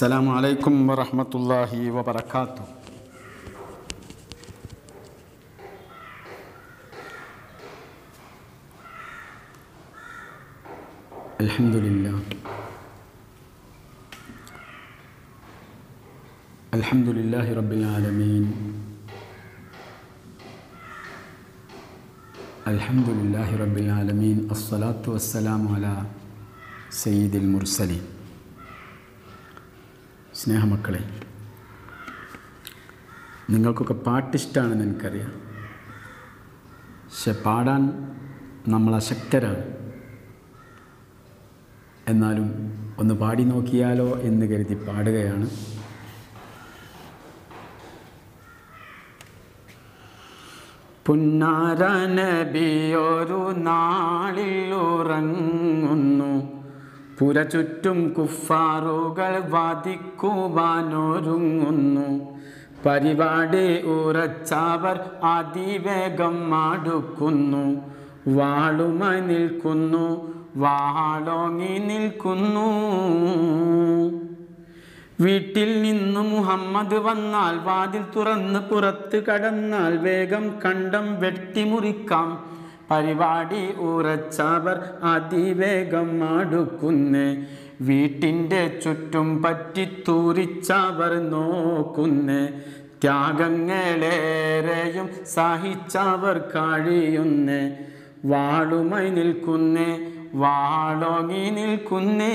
السلام عليكم ورحمة الله وبركاته الحمد لله الحمد لله رب العالمين الحمد لله رب العالمين الصلاة والسلام على سيد المرسلين സ്നേഹമക്കളെ നിങ്ങൾക്കൊക്കെ പാട്ടിഷ്ടമാണെന്ന് എനിക്കറിയാം പക്ഷെ പാടാൻ നമ്മൾ അശക്തരാണ് എന്നാലും ഒന്ന് പാടി നോക്കിയാലോ എന്ന് കരുതി പാടുകയാണ് പുന്നാര നബിയൊരു നാളിൽ ഉറങ്ങുന്നു പുര ചുറ്റും കുഫാറുകൾ വാദിക്കുവാനൊരുങ്ങുന്നു പരിപാടി ഉറച്ചവർ അതിവേഗം അടുക്കുന്നു വാളുമായി നിൽക്കുന്നു വാളോങ്ങി നിൽക്കുന്നു വീട്ടിൽ നിന്ന് മുഹമ്മദ് വന്നാൽ വാതിൽ തുറന്ന് പുറത്ത് കടന്നാൽ വേഗം കണ്ടം വെട്ടിമുറിക്കാം പരിപാടി ഉറച്ചവർ അതിവേഗം അടുക്കുന്നേ വീട്ടിൻ്റെ ചുറ്റും പറ്റിത്തൂരിച്ചവർ നോക്കുന്നേ ത്യാഗങ്ങളേറെയും സഹിച്ചവർ കഴിയുന്നേ വാളുമായി നിൽക്കുന്നേ വാളോങ്ങി നിൽക്കുന്നേ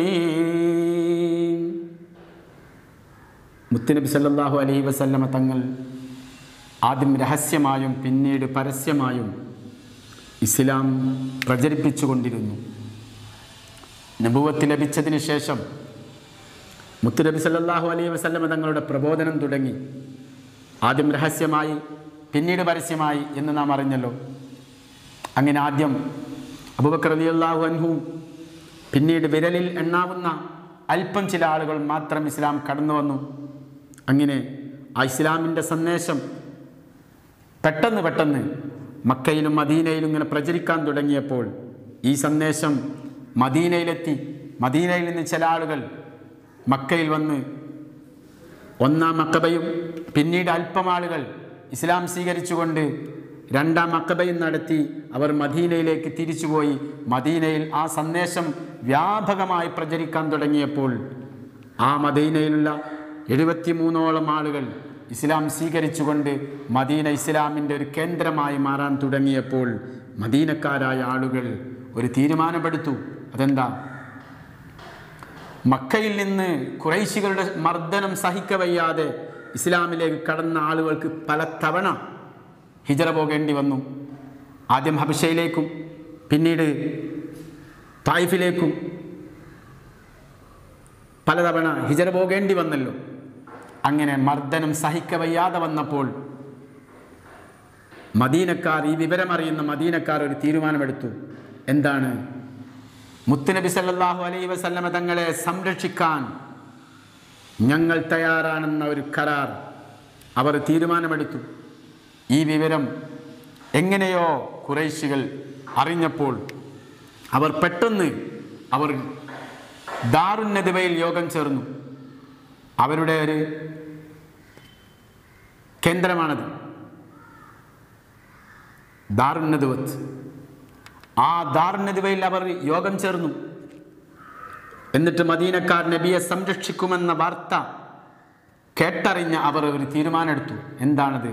മുത്തുനബി സല്ലല്ലാഹു അലൈഹി വസല്ലമ തങ്ങൾ ആദ്യം രഹസ്യമായും പിന്നീട് പരസ്യമായും ഇസ്ലാം പ്രചരിപ്പിച്ചുകൊണ്ടിരുന്നു നബുവത്ത് ലഭിച്ചതിന് ശേഷം മുത്തുനബി സല്ലല്ലാഹു അലൈഹി വസല്ലമ തങ്ങളുടെ പ്രബോധനം തുടങ്ങി ആദ്യം രഹസ്യമായി പിന്നീട് പരസ്യമായി എന്ന് നാം അറിഞ്ഞല്ലോ അങ്ങനെ ആദ്യം അബൂബക്കർ റളിയല്ലാഹു അൻഹു പിന്നീട് വിരലിൽ എണ്ണാവുന്ന അല്പം ചില ആളുകൾ മാത്രം ഇസ്ലാം കടന്നു വന്നു അങ്ങനെ ആ ഇസ്ലാമിൻ്റെ സന്ദേശം പെട്ടെന്ന് പെട്ടെന്ന് മക്കയിലും മദീനയിലും ഇങ്ങനെ പ്രചരിക്കാൻ തുടങ്ങിയപ്പോൾ ഈ സന്ദേശം മദീനയിലെത്തി മദീനയിൽ നിന്ന് ചില ആളുകൾ മക്കയിൽ വന്ന് ഒന്നാം മക്കബയും പിന്നീട് അല്പം ആളുകൾ ഇസ്ലാം സ്വീകരിച്ചുകൊണ്ട് രണ്ടാം മക്കബയും നടത്തി അവർ മദീനയിലേക്ക് തിരിച്ചുപോയി മദീനയിൽ ആ സന്ദേശം വ്യാപകമായി പ്രചരിക്കാൻ തുടങ്ങിയപ്പോൾ ആ മദീനയിലുള്ള എഴുപത്തിമൂന്നോളം ആളുകൾ ഇസ്ലാം സ്വീകരിച്ചുകൊണ്ട് മദീന ഇസ്ലാമിൻ്റെ ഒരു കേന്ദ്രമായി മാറാൻ തുടങ്ങിയപ്പോൾ മദീനക്കാരായ ആളുകൾ ഒരു തീരുമാനമെടുത്തു അതെന്താ മക്കയിൽ നിന്ന് കുറൈശികളുടെ മർദ്ദനം സഹിക്കവയ്യാതെ ഇസ്ലാമിലേക്ക് കടന്ന ആളുകൾക്ക് പല തവണ ഹിജറ പോകേണ്ടി വന്നു ആദ്യം ഹബിഷയിലേക്കും പിന്നീട് തായിഫിലേക്കും പലതവണ ഹിജറ പോകേണ്ടി വന്നല്ലോ അങ്ങനെ മർദ്ദനം സഹിക്കവയ്യാതെ വന്നപ്പോൾ മദീനക്കാർ ഈ വിവരമറിയുന്ന മദീനക്കാർ ഒരു തീരുമാനമെടുത്തു എന്താണ് മുത്തുനബി സല്ലല്ലാഹു അലൈഹി വസല്ലമ തങ്ങളെ സംരക്ഷിക്കാൻ ഞങ്ങൾ തയ്യാറാണെന്ന ഒരു കരാർ അവർ തീരുമാനമെടുത്തു ഈ വിവരം എങ്ങനെയോ കുറേശികൾ അറിഞ്ഞപ്പോൾ അവർ പെട്ടെന്ന് അവർ ദാറുന്നതിവയിൽ യോഗം ചേർന്നു അവരുടെ ഒരു കേന്ദ്രമാണത് ദാറുന്നതുവത്ത് ആ ദാറുന്നതിവയിൽ അവർ യോഗം ചേർന്നു എന്നിട്ട് മദീനക്കാർ നബിയെ സംരക്ഷിക്കുമെന്ന വാർത്ത കേട്ടറിഞ്ഞ അവർ ഒരു തീരുമാനമെടുത്തു എന്താണത്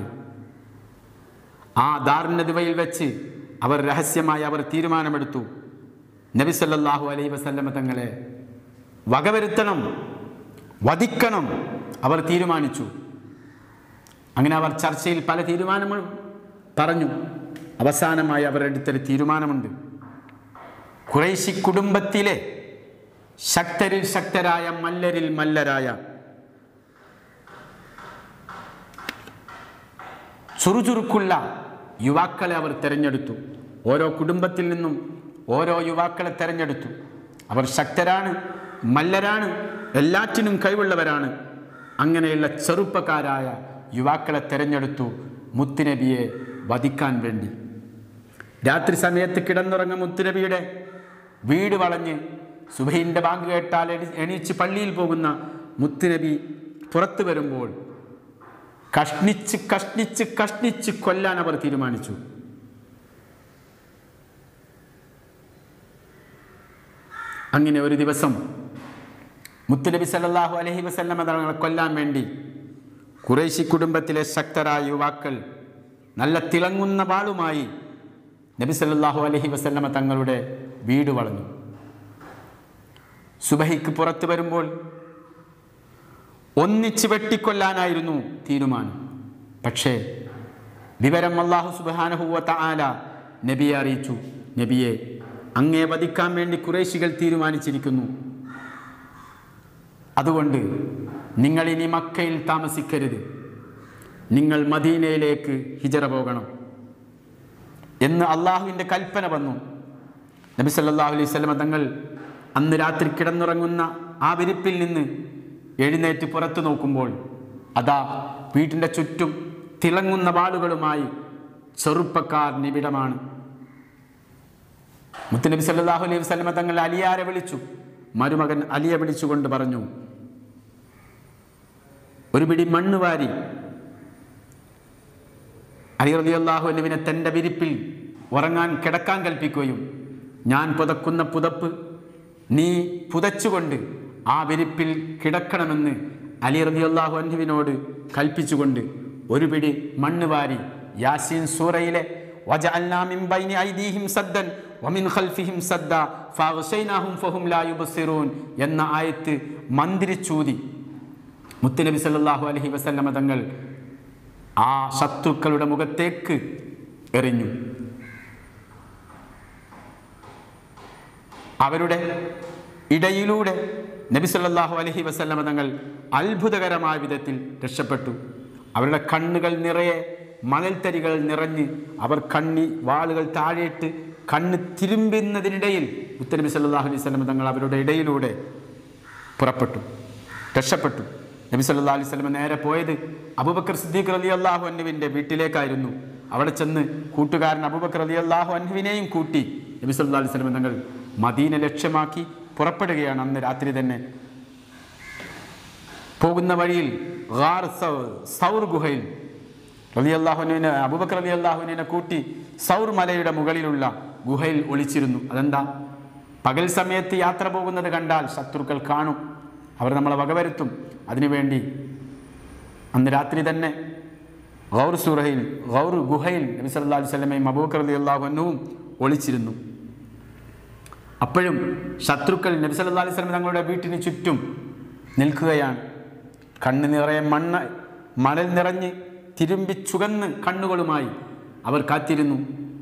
ആ ദാറുന്നതിവയിൽ വെച്ച് അവർ രഹസ്യമായി അവർ തീരുമാനമെടുത്തു നബി സല്ലല്ലാഹു അലൈഹി വസല്ലമ തങ്ങളെ വകവരുത്തണം വധിക്കണം അവർ തീരുമാനിച്ചു അങ്ങനെ അവർ ചർച്ചയിൽ പല തീരുമാനങ്ങളും പറഞ്ഞു അവസാനമായി അവർ എടുത്തൊരു തീരുമാനമുണ്ട് കുറേശി കുടുംബത്തിലെ ശക്തരിൽ ശക്തരായ മല്ലരിൽ മല്ലരായ ചുറുചുറുക്കുള്ള യുവാക്കളെ അവർ തിരഞ്ഞെടുത്തു ഓരോ കുടുംബത്തിൽ നിന്നും ഓരോ യുവാക്കളെ തിരഞ്ഞെടുത്തു അവർ ശക്തരാണ് മല്ലരാണ് എല്ലാറ്റിനും കഴിവുള്ളവരാണ് അങ്ങനെയുള്ള ചെറുപ്പക്കാരായ യുവാക്കളെ തിരഞ്ഞെടുത്തു മുത്തുനബിയെ വധിക്കാൻ വേണ്ടി രാത്രി സമയത്ത് കിടന്നുറങ്ങുന്ന മുത്തുനബിയുടെ വീട് വളഞ്ഞ് സുബൈൻ്റെ ബാങ്ക് കേട്ടാൽ എണി എണീച്ച് പള്ളിയിൽ പോകുന്ന മുത്തുനബി പുറത്തു വരുമ്പോൾ കഷ്ണിച്ച് കഷ്ണിച്ച് കഷ്ണിച്ച് കൊല്ലാൻ അവർ തീരുമാനിച്ചു അങ്ങനെ ഒരു ദിവസം മുത്തുനബി സല്ലല്ലാഹു അലൈഹി വസല്ലമ തങ്ങളെ കൊല്ലാൻ വേണ്ടി കുറേശി കുടുംബത്തിലെ ശക്തരായ യുവാക്കൾ നല്ല തിളങ്ങുന്ന വാളുമായി നബി സല്ലല്ലാഹു അലൈഹി വസല്ലമ തങ്ങളുടെ വീട് വളഞ്ഞു സുബഹിക്ക് പുറത്തു വരുമ്പോൾ ഒന്നിച്ച് വെട്ടിക്കൊല്ലാനായിരുന്നു തീരുമാനം പക്ഷേ വിവരം അള്ളാഹു സുബാനഹുവത്ത ആല നബിയെ അറിയിച്ചു നബിയെ അങ്ങേ വധിക്കാൻ വേണ്ടി കുറേശികൾ തീരുമാനിച്ചിരിക്കുന്നു അതുകൊണ്ട് നിങ്ങൾ ഇനി മക്കയിൽ താമസിക്കരുത് നിങ്ങൾ മദീനയിലേക്ക് ഹിജറ പോകണം എന്ന് അള്ളാഹുവിൻ്റെ കൽപ്പന വന്നു നബി സല്ലല്ലാഹു അലൈഹി വസല്ലമ തങ്ങൾ അന്ന് രാത്രി കിടന്നുറങ്ങുന്ന ആ വിരിപ്പിൽ നിന്ന് എഴുന്നേറ്റ് പുറത്തു നോക്കുമ്പോൾ അതാ വീട്ടിൻ്റെ ചുറ്റും തിളങ്ങുന്ന വാളുകളുമായി ചെറുപ്പക്കാർ നിബിഡമാണ് മുത്തുനബി സല്ലല്ലാഹു അലൈഹി വസല്ലമ തങ്ങൾ അലിയാരെ വിളിച്ചു മരുമകൻ അലിയെ വിളിച്ചുകൊണ്ട് പറഞ്ഞു ഒരു പിടി മണ്ണ് വാരി അലി റളിയല്ലാഹു അൻഹുവിനെ തൻ്റെ വിരിപ്പിൽ ഉറങ്ങാൻ കിടക്കാൻ കൽപ്പിക്കുകയും ഞാൻ പുതക്കുന്ന പുതപ്പ് നീ പുതച്ചുകൊണ്ട് ആ വിരിപ്പിൽ കിടക്കണമെന്ന് അലി റളിയല്ലാഹു അൻഹുവിനോട് കൽപ്പിച്ചുകൊണ്ട് ഒരു പിടി മണ്ണ് വാരി യാസീൻ സൂറയിലെ വജഅൽനാ മിൻ ബൈനി ഐദീഹിം സദ്ദൻ വമിൻ ഖൽഫിഹിം സദ്ദ ഫഅഗ്ശൈനാഹും ഫഹും ലാ യുബ്സിറൂൻ എന്ന ആയത്ത് മന്ത്രിച്ചൂതി മുത്തുനബി സല്ലല്ലാഹു അലൈഹി വസല്ലമ തങ്ങൾ ആ ശത്രുക്കളുടെ മുഖത്തേക്ക് എറിഞ്ഞു അവരുടെ ഇടയിലൂടെ നബി സല്ലല്ലാഹു അലൈഹി വസല്ലമ തങ്ങൾ അത്ഭുതകരമായ വിധത്തിൽ രക്ഷപ്പെട്ടു അവരുടെ കണ്ണുകൾ നിറയെ മണൽത്തരികൾ നിറഞ്ഞ് അവർ കണ്ണി വാളുകൾ താഴെയിട്ട് കണ്ണ് തിരുമ്പുന്നതിനിടയിൽ മുത്തനബി സല്ലല്ലാഹു അലൈഹി വസല്ലമ തങ്ങൾ അവരുടെ ഇടയിലൂടെ പുറപ്പെട്ടു രക്ഷപ്പെട്ടു നബി സല്ലല്ലാഹു അലൈഹി വസല്ലമ നേരെ പോയത് അബൂബക്കർ സിദ്ദീഖ് റളിയല്ലാഹു അൻഹുവിൻ്റെ വീട്ടിലേക്കായിരുന്നു അവിടെ ചെന്ന് കൂട്ടുകാരൻ അബൂബക്കർ റളിയല്ലാഹു അൻഹുവിനെയും കൂട്ടി നബി സല്ലല്ലാഹു അലൈഹി വസല്ലമ തങ്ങൾ മദീന ലക്ഷ്യമാക്കി പുറപ്പെടുകയാണ് അന്ന് രാത്രി തന്നെ പോകുന്ന വഴിയിൽ ഗാർ സൗ- സൗർ ഗുഹയിൽ റളിയല്ലാഹുവിനെ അബൂബക്കർ റളിയല്ലാഹുവിനെ കൂട്ടി സൗർ മലയുടെ മുകളിലുള്ള ഗുഹയിൽ ഒളിച്ചിരുന്നു അതെന്താ പകൽ സമയത്ത് യാത്ര പോകുന്നത് കണ്ടാൽ ശത്രുക്കൾ കാണും അവർ നമ്മളെ വകവരുത്തും അതിനുവേണ്ടി അന്ന് രാത്രി തന്നെ ഗൗർ സൂറയിൽ ഗൗർ ഗുഹയിൽ നബി സല്ലല്ലാഹു അലൈഹി വസല്ലമയും അബൂബക്കർ റളിയല്ലാഹുവിനും ഒളിച്ചിരുന്നു അപ്പോഴും ശത്രുക്കൾ നബി സല്ലല്ലാഹു അലൈഹി വസല്ലം തങ്ങളുടെ വീട്ടിന് ചുറ്റും നിൽക്കുകയാണ് കണ്ണ് നിറയെ മണ്ണ് മണൽ നിറഞ്ഞ് തിരുമ്പി ചുകന്ന് കണ്ണുകളുമായി അവർ കാത്തിരുന്നു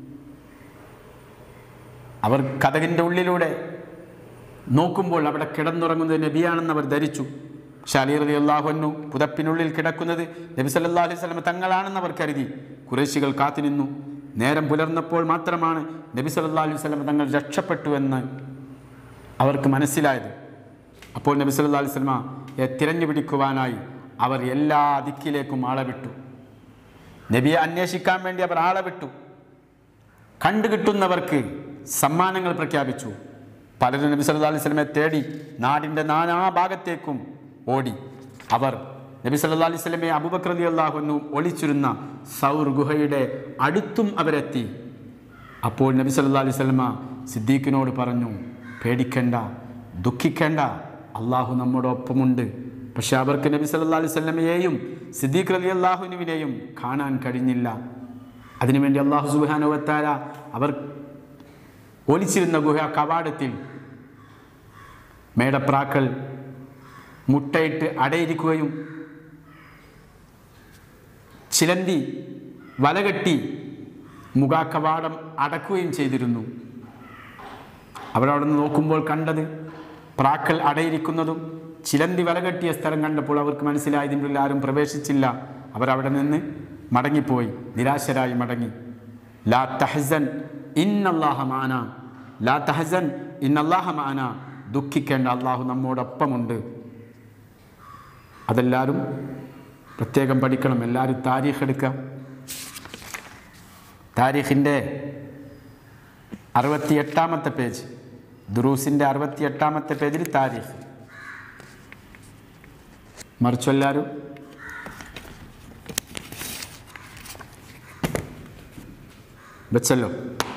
അവർ കഥകിൻ്റെ ഉള്ളിലൂടെ നോക്കുമ്പോൾ അവിടെ കിടന്നുറങ്ങുന്നത് നബിയാണെന്ന് അവർ ധരിച്ചു ഷാലി റലി അള്ളാഹുന്നു പുതപ്പിനുള്ളിൽ കിടക്കുന്നത് നബി സല്ലല്ലാഹു അലൈഹി വസല്ലം തങ്ങളാണെന്ന് അവർ കരുതി കുറേശികൾ കാത്തുനിന്നു നേരം പുലർന്നപ്പോൾ മാത്രമാണ് നബി സല്ലല്ലാഹു അലൈഹി വസല്ലം തങ്ങൾ രക്ഷപ്പെട്ടു എന്ന് അവർക്ക് മനസ്സിലായത് അപ്പോൾ നബി സല്ലല്ലാഹു അലൈഹി വസല്ലമയെ തിരഞ്ഞു പിടിക്കുവാനായി അവർ എല്ലാ ദിക്കിലേക്കും ആളെ വിട്ടു നബിയെ അന്വേഷിക്കാൻ വേണ്ടി അവർ ആളെ വിട്ടു കണ്ടു കിട്ടുന്നവർക്ക് സമ്മാനങ്ങൾ പ്രഖ്യാപിച്ചു പലരും നബി സല്ലല്ലാഹു അലൈഹി വസല്ലമയെ തേടി നാടിൻ്റെ നാനാ ഭാഗത്തേക്കും ഓടി അവർ നബി സല്ലല്ലാഹു അലൈഹി വസല്ലമയെ അബൂബക്കർ റളിയല്ലാഹു അൻഹു ഒളിച്ചിരുന്ന സൗർ ഗുഹയുടെ അടുത്തും അവരെത്തി അപ്പോൾ നബി സല്ലല്ലാഹു അലൈഹി വസല്ലമ സിദ്ദീഖിനോട് പറഞ്ഞു പേടിക്കേണ്ട ദുഃഖിക്കേണ്ട അള്ളാഹു നമ്മുടെ ഒപ്പമുണ്ട് പക്ഷെ അവർക്ക് നബി സല്ലല്ലാഹു അലൈഹി വസല്ലമയെയും സിദ്ദീഖ് റളിയല്ലാഹുവിനെയും കാണാൻ കഴിഞ്ഞില്ല അതിനുവേണ്ടി അള്ളാഹു സുബ്ഹാനഹു വതആല അവർ ഒലിച്ചിരുന്ന ഗുഹ കവാടത്തിൽ മേടപ്രാക്കൾ മുട്ടയിട്ട് അടയിരിക്കുകയും ചിലന്തി വലകെട്ടി മുഖാക്കവാടം അടക്കുകയും ചെയ്തിരുന്നു അവരവിടെ നിന്ന് നോക്കുമ്പോൾ കണ്ടത് പ്രാക്കൾ അടയിരിക്കുന്നതും ചിലന്തി വലകെട്ടിയ സ്ഥലം കണ്ടപ്പോൾ അവർക്ക് മനസ്സിലായി ഇതിൻ്റെ ഉള്ളിൽ ആരും പ്രവേശിച്ചില്ല അവരവിടെ നിന്ന് മടങ്ങിപ്പോയി നിരാശരായി മടങ്ങി ലാ തഹസൻ ഇന്നല്ലാഹ മാന ലാ തഹസൻ ഇന്നല്ലാഹ മാന ദുഃഖിക്കേണ്ട അള്ളാഹു നമ്മോടൊപ്പമുണ്ട് അതെല്ലാവരും പ്രത്യേകം പഠിക്കണം എല്ലാവരും താരീഖ് എടുക്കുക താരീഖിൻ്റെ അറുപത്തിയെട്ടാമത്തെ പേജ് ദുറൂസിൻ്റെ അറുപത്തിയെട്ടാമത്തെ പേജിൽ താരീഖ് മറിച്ചെല്ലാവരും വെച്ചല്ലോ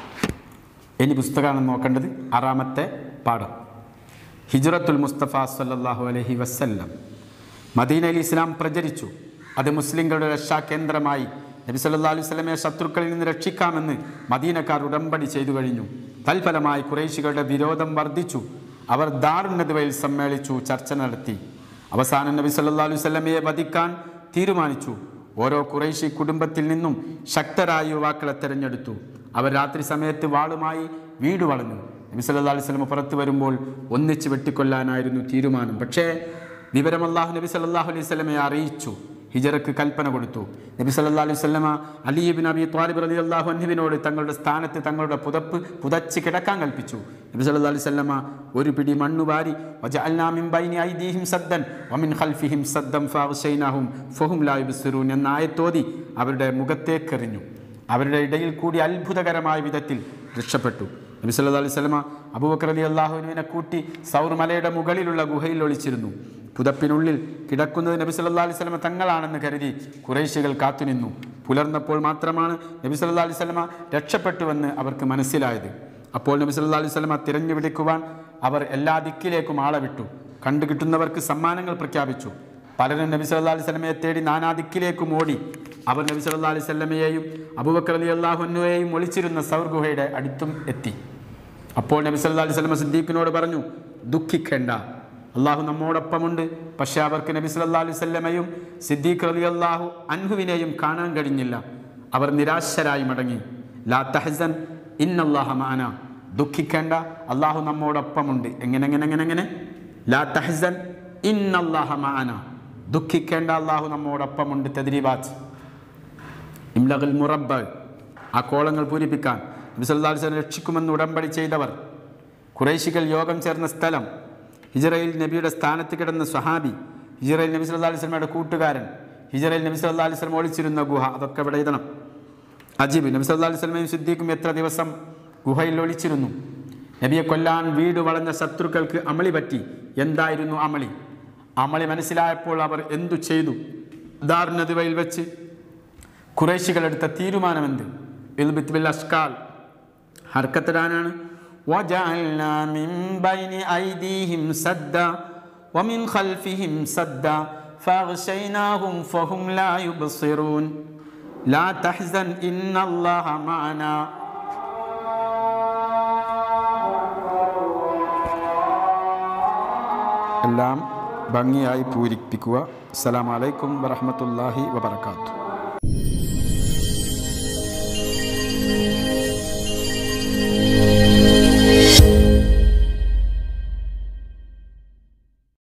ഇനി പുസ്തകമാണ് നോക്കേണ്ടത് ആറാമത്തെ പാഠം ഹിജ്റത്തുൽ മുസ്തഫ സല്ലല്ലാഹു അലൈഹി വസല്ലം മദീനയിൽ ഇസ്ലാം പ്രചരിച്ചു അത് മുസ്ലിങ്ങളുടെ രക്ഷാകേന്ദ്രമായി നബി സല്ലല്ലാഹു അലൈഹി വസല്ലമയെ ശത്രുക്കളിൽ നിന്ന് രക്ഷിക്കാമെന്ന് മദീനക്കാർ ഉടമ്പടി ചെയ്തു കഴിഞ്ഞു തൽഫലമായി കുറേശികളുടെ വിരോധം വർദ്ധിച്ചു അവർ ദാറുന്നതുവയിൽ സമ്മേളിച്ചു ചർച്ച നടത്തി അവസാനം നബി സല്ലല്ലാഹു അലൈഹി വസല്ലമയെ വധിക്കാൻ തീരുമാനിച്ചു ഓരോ കുറേശി കുടുംബത്തിൽ നിന്നും ശക്തരായ യുവാക്കളെ തെരഞ്ഞെടുത്തു അവർ രാത്രി സമയത്ത് വാളുമായി വീട് വളഞ്ഞു നബി സല്ലല്ലാഹു അലൈഹി വസല്ലം പുറത്തു വരുമ്പോൾ ഒന്നിച്ച് വെട്ടിക്കൊല്ലാനായിരുന്നു തീരുമാനം പക്ഷേ വിവരം അല്ലാഹു നബി സല്ലല്ലാഹു അലൈഹി വസല്ലമയെ അറിയിച്ചു ഹിജറക്ക് കൽപ്പന കൊടുത്തു നബി സല്ലല്ലാഹു അലൈഹി വസല്ലമ അലിബിൻ അബി ത്വാലിബ് റളിയല്ലാഹു അൻഹുവിനോട് തങ്ങളുടെ സ്ഥാനത്ത് തങ്ങളുടെ പുതപ്പ് പുതച്ച് കിടക്കാൻ കൽപ്പിച്ചു നബി സല്ലല്ലാഹു അലൈഹി വസല്ലമ ഒരു പിടി മണ്ണു വാരി വജഅൽനാ മിൻ ബൈനി ഐദീഹിം സദ്ദൻ വമിൻ ഖൽഫിഹിം സദ്ദൻ ഫഅഗ്ശൈനാഹും ഫഹും ലാ യുബ്സിറൂൻ എന്ന ആയത്തോതി അവരുടെ മുഖത്തേക്കെറിഞ്ഞു അവരുടെ ഇടയിൽ കൂടി അത്ഭുതകരമായ വിധത്തിൽ രക്ഷപ്പെട്ടു നബി സല്ലല്ലാഹു അലൈഹി വസല്ലമ അബൂബക്കർ റളി അള്ളാഹുവിനെ കൂട്ടി സൗർ മലയുടെ മുകളിലുള്ള ഗുഹയിൽ ഒളിച്ചിരുന്നു പുതപ്പിനുള്ളിൽ കിടക്കുന്നത് നബി സല്ലല്ലാഹു അലൈഹി വസല്ലമ തങ്ങളാണെന്ന് കരുതി കുറേശികൾ കാത്തുനിന്നു പുലർന്നപ്പോൾ മാത്രമാണ് നബി സല്ലല്ലാഹു അലൈഹി വസല്ലമ രക്ഷപ്പെട്ടുവെന്ന് അവർക്ക് മനസ്സിലായത് അപ്പോൾ നബി സല്ലല്ലാഹു അലൈഹി വസല്ലമ തിരഞ്ഞു പിടിക്കുവാൻ അവർ എല്ലാ ദിക്കിലേക്കും ആളെ വിട്ടു കണ്ടുകിട്ടുന്നവർക്ക് സമ്മാനങ്ങൾ പ്രഖ്യാപിച്ചു പലരും നബി സല്ലല്ലാഹു അലൈഹി വസല്ലമയെ തേടി നാനാ ദിക്കിലേക്കും ഓടി അവർ നബി സല്ലല്ലാഹു അലൈഹി വസല്ലമയെയും അബൂബക്കർ റളിയല്ലാഹു അൻഹുവെയും ഒളിച്ചിരുന്ന സൗർ ഗുഹയുടെ അടുത്തും എത്തി അപ്പോൾ നബി സല്ലല്ലാഹു അലൈഹി വസല്ലമ സിദ്ദീഖിനോട് പറഞ്ഞു ദുഃഖിക്കേണ്ട അള്ളാഹു നമ്മോടൊപ്പമുണ്ട് പക്ഷേ അവർക്ക് നബി സല്ലല്ലാഹു അലൈഹി വസല്ലമയും സിദ്ദീഖ് റളിയല്ലാഹു അൻഹുവിനെയും കാണാൻ കഴിഞ്ഞില്ല അവർ നിരാശരായി മടങ്ങി ലാ തഹസൻ ഇന്നല്ലാഹ മഅന ദുഃഖിക്കേണ്ട അള്ളാഹു നമ്മോടൊപ്പമുണ്ട് എങ്ങനെ എങ്ങനെ എങ്ങനെ എങ്ങനെ ലാ തഹസൻ ഇന്നല്ലാഹ മഅന ദുഃഖിക്കേണ്ട അള്ളാഹു നമ്മോടൊപ്പമുണ്ട് തദ്രീബാത്ത് ഇംലഖുൽ മുറബ്ബ ആ കോളങ്ങൾ പൂരിപ്പിക്കാൻ നബി സല്ലല്ലാഹു അലൈഹി വസല്ലം രക്ഷിക്കുമെന്ന് ഉടമ്പടി ചെയ്തവർ കുറേശികൾ യോഗം ചേർന്ന സ്ഥലം ഹിജറയിൽ നബിയുടെ സ്ഥാനത്ത് കിടന്ന സ്വഹാബി ഹിജറയിൽ നബി സല്ലല്ലാഹു അലൈഹി വസല്ലമയുടെ കൂട്ടുകാരൻ ഹിജറയിൽ നബി സല്ലല്ലാഹു അലൈഹി വസല്ലം ഒളിച്ചിരുന്ന ഗുഹ അതൊക്കെ ഇവിടെ എഴുതണം അജീബ് നബി സല്ലല്ലാഹു അലൈഹി വസല്ലമയും സിദ്ദീഖും എത്ര ദിവസം ഗുഹയിൽ ഒളിച്ചിരുന്നു നബിയെ കൊല്ലാൻ വീട് വളഞ്ഞ ശത്രുക്കൾക്ക് അമളി പറ്റി എന്തായിരുന്നു അമളി അമളി മനസ്സിലായപ്പോൾ അവർ എന്തു ചെയ്തു ദാർനദിവയിൽ വെച്ച് കുറേശികൾ എടുത്ത തീരുമാനമെന്ത് ഇൽബിത്ത് ബിൽ അഷ്കാൽ ഹർക്കത്തിടാനാണ് وجعلنا من بين أيديهم سدا ومن خلفهم سدا فأغشيناهم فهم لا يبصرون لا تحزن إن الله معنا എല്ലാം ഭംഗിയായി പൂരിപ്പിക്കുക അസ്സലാമലൈക്കും വറഹമത്തല്ലാഹി വബർക്കാത്തു